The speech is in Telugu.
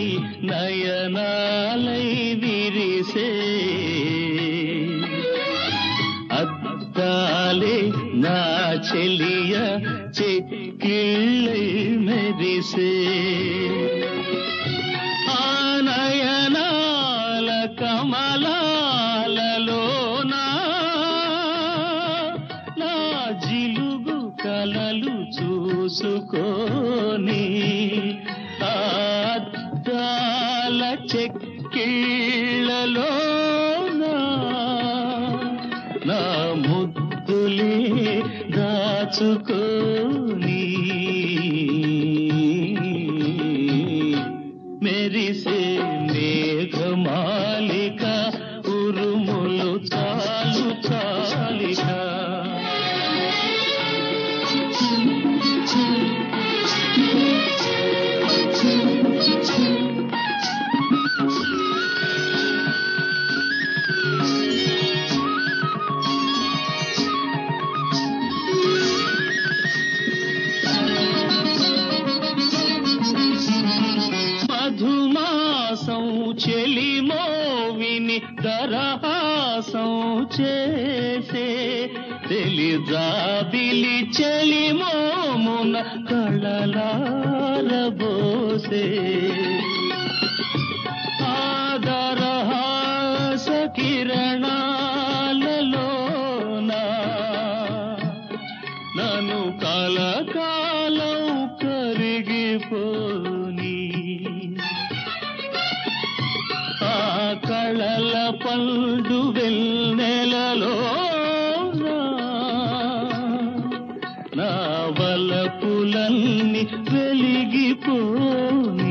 నయనాలై విరిసే అద్దాలే నా చెలియ చెక్కిళ్ళై మెరిసే ఆ నయనాల కమలాలలోనా నా జిలుగు కలలు చూసుకోని ఆ అద్దాల చెక్కిళ్ళలోనా నా ముద్దులే దాచుకోని మెరిసే మేఘమాలిక ఉరుములు చాలు చాలిక మధుమాసం చెలిమోవిని దరహాసం చేసే తెలిజాబిలి చెలిమోమున కళలారబోసే ఆదరహాస కిరణాలలోనా నన్ను కలకాలం కరిగిపోని ఆ కళల పండు వెన్నెలలో నా వలపులన్నీ వెలిగిపోని